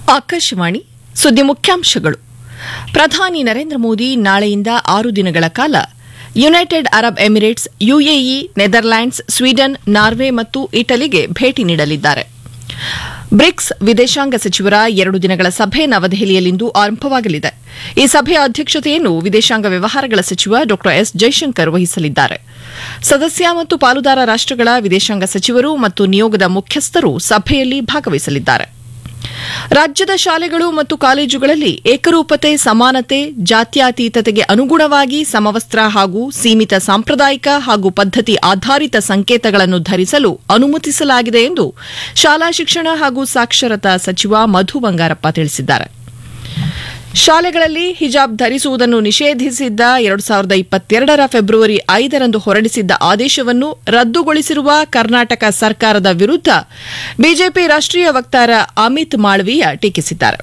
ಆಕಾಶವಾಣಿ ಸುದ್ದಿ ಮುಖ್ಯಾಂಶಗಳು ಪ್ರಧಾನಿ ನರೇಂದ್ರ ಮೋದಿ ನಾಳೆಯಿಂದ ಆರು ದಿನಗಳ ಕಾಲ United Arab Emirates UAE Netherlands Sweden Norway ಮತ್ತು ಇಟಲಿಗೆ ಭೇಟಿ ನೀಡಲಿದ್ದಾರೆ ಬ್ರಿಕ್ಸ್ ವಿದೇಶಾಂಗ ಸಚಿವರ ಎರಡು ದಿನಗಳ ಸಭೆ ನವದೆಹಲಿಯಲ್ಲಿಂದು ಆರಂಭವಾಗಲಿದೆ ಈ ಸಭೆಯ ಅಧ್ಯಕ್ಷತೆಯನ್ನು ವಿದೇಶಾಂಗ ವ್ಯವಹಾರಗಳ ಸಚಿವ ಡಾ ಎಸ್ ಜೈಶಂಕರ್ ವಹಿಸಲಿದ್ದಾರೆ ಸದಸ್ಯ ಮತ್ತು ಪಾಲುದಾರ ರಾಷ್ಟಗಳ ವಿದೇಶಾಂಗ ಸಚಿವರು ಮತ್ತು ನಿಯೋಗದ ಮುಖ್ಯಸ್ಥರು ಸಭೆಯಲ್ಲಿ ಭಾಗವಹಿಸಲಿದ್ದಾರೆ ರಾಜ್ಯದ ಶಾಲೆಗಳು ಮತ್ತು ಕಾಲೇಜುಗಳಲ್ಲಿ ಏಕರೂಪತೆ ಸಮಾನತೆ ಜಾತ್ಯತೀತತೆಗೆ ಅನುಗುಣವಾಗಿ ಸಮವಸ್ತ್ರ ಹಾಗೂ ಸೀಮಿತ ಸಾಂಪ್ರದಾಯಿಕ ಹಾಗೂ ಪದ್ಧತಿ ಆಧಾರಿತ ಸಂಕೇತಗಳನ್ನು ಧರಿಸಲು ಅನುಮತಿಸಲಾಗಿದೆ ಎಂದು ಶಾಲಾ ಶಿಕ್ಷಣ ಹಾಗೂ ಸಾಕ್ಷರತಾ ಸಚಿವ ಮಧು ಬಂಗಾರಪ್ಪ ತಿಳಿಸಿದ್ದಾರೆ ಶಾಲೆಗಳಲ್ಲಿ ಹಿಜಾಬ್ ಧರಿಸುವುದನ್ನು ನಿಷೇಧಿಸಿದ್ದ ಎರಡು ಸಾವಿರದ ಇಪ್ಪತ್ತೆರಡರ ಫೆಬ್ರವರಿ ಐದರಂದು ಹೊರಡಿಸಿದ್ದ ಆದೇಶವನ್ನು ರದ್ದುಗೊಳಿಸಿರುವ ಕರ್ನಾಟಕ ಸರ್ಕಾರದ ವಿರುದ್ದ ಬಿಜೆಪಿ ರಾಷ್ಟೀಯ ವಕ್ತಾರ ಅಮಿತ್ ಮಾಳವೀಯ ಟೀಕಿಸಿದ್ದಾರೆ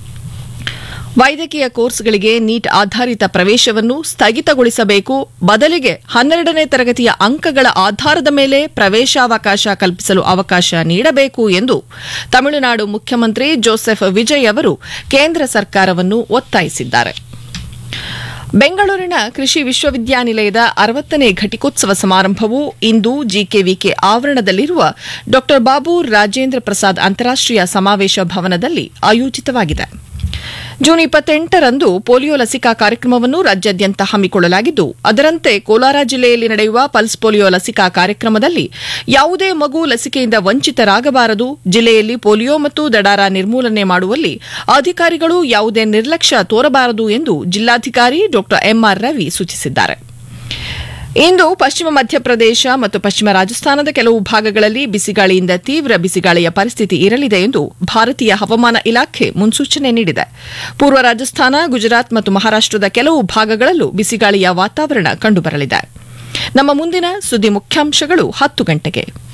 ವೈದ್ಯಕೀಯ ಕೋರ್ಸ್ಗಳಿಗೆ ನೀಟ್ ಆಧಾರಿತ ಪ್ರವೇಶವನ್ನು ಸ್ಥಗಿತಗೊಳಿಸಬೇಕು ಬದಲಿಗೆ ಹನ್ನೆರಡನೇ ತರಗತಿಯ ಅಂಕಗಳ ಆಧಾರದ ಮೇಲೆ ಪ್ರವೇಶಾವಕಾಶ ಕಲ್ಪಿಸಲು ಅವಕಾಶ ನೀಡಬೇಕು ಎಂದು ತಮಿಳುನಾಡು ಮುಖ್ಯಮಂತ್ರಿ ಜೋಸೆಫ್ ವಿಜಯ್ ಅವರು ಕೇಂದ್ರ ಸರ್ಕಾರವನ್ನು ಒತ್ತಾಯಿಸಿದ್ದಾರೆ ಬೆಂಗಳೂರಿನ ಕೃಷಿ ವಿಶ್ವವಿದ್ಯಾನಿಲಯದ ಅರವತ್ತನೇ ಘಟಿಕೋತ್ಸವ ಸಮಾರಂಭವು ಇಂದು ಜಿಕೆವಿಕೆ ಆವರಣದಲ್ಲಿರುವ ಡಾ ಬಾಬು ರಾಜೇಂದ್ರ ಪ್ರಸಾದ್ ಅಂತಾರಾಷ್ಟೀಯ ಸಮಾವೇಶ ಭವನದಲ್ಲಿ ಆಯೋಜಿತವಾಗಿದೆ ಜೂನ್ ಇಪ್ಪತ್ತೆಂಟರಂದು ಪೋಲಿಯೋ ಲಸಿಕಾ ಕಾರ್ಯಕ್ರಮವನ್ನು ರಾಜ್ಯಾದ್ಯಂತ ಹಮ್ಮಿಕೊಳ್ಳಲಾಗಿದ್ದು ಅದರಂತೆ ಕೋಲಾರ ಜಿಲ್ಲೆಯಲ್ಲಿ ನಡೆಯುವ ಪಲ್ಸ್ ಪೋಲಿಯೋ ಲಸಿಕಾ ಕಾರ್ಯಕ್ರಮದಲ್ಲಿ ಯಾವುದೇ ಮಗು ಲಸಿಕೆಯಿಂದ ವಂಚಿತರಾಗಬಾರದು ಜಿಲ್ಲೆಯಲ್ಲಿ ಪೋಲಿಯೋ ಮತ್ತು ದಡಾರ ನಿರ್ಮೂಲನೆ ಮಾಡುವಲ್ಲಿ ಅಧಿಕಾರಿಗಳು ಯಾವುದೇ ನಿರ್ಲಕ್ಷ್ಯ ತೋರಬಾರದು ಎಂದು ಜಿಲ್ಲಾಧಿಕಾರಿ ಡಾ ಎಂಆರ್ ರವಿ ಸೂಚಿಸಿದ್ದಾರೆ ಇಂದು ಪಶ್ಚಿಮ ಮಧ್ಯಪ್ರದೇಶ ಮತ್ತು ಪಶ್ಚಿಮ ರಾಜಸ್ಥಾನದ ಕೆಲವು ಭಾಗಗಳಲ್ಲಿ ಬಿಸಿಗಾಳಿಯಿಂದ ತೀವ್ರ ಬಿಸಿಗಾಳಿಯ ಪರಿಸ್ಥಿತಿ ಇರಲಿದೆ ಎಂದು ಭಾರತೀಯ ಹವಾಮಾನ ಇಲಾಖೆ ಮುನ್ಸೂಚನೆ ನೀಡಿದೆ ಪೂರ್ವ ರಾಜಸ್ಥಾನ ಗುಜರಾತ್ ಮತ್ತು ಮಹಾರಾಷ್ಟದ ಕೆಲವು ಭಾಗಗಳಲ್ಲೂ ಬಿಸಿಗಾಳಿಯ ವಾತಾವರಣ ಕಂಡುಬರಲಿದೆ ನಮ್ಮ ಮುಂದಿನ ಸುದ್ದಿ ಮುಖ್ಯಾಂಶಗಳು ಹತ್ತು ಗಂಟೆಗೆ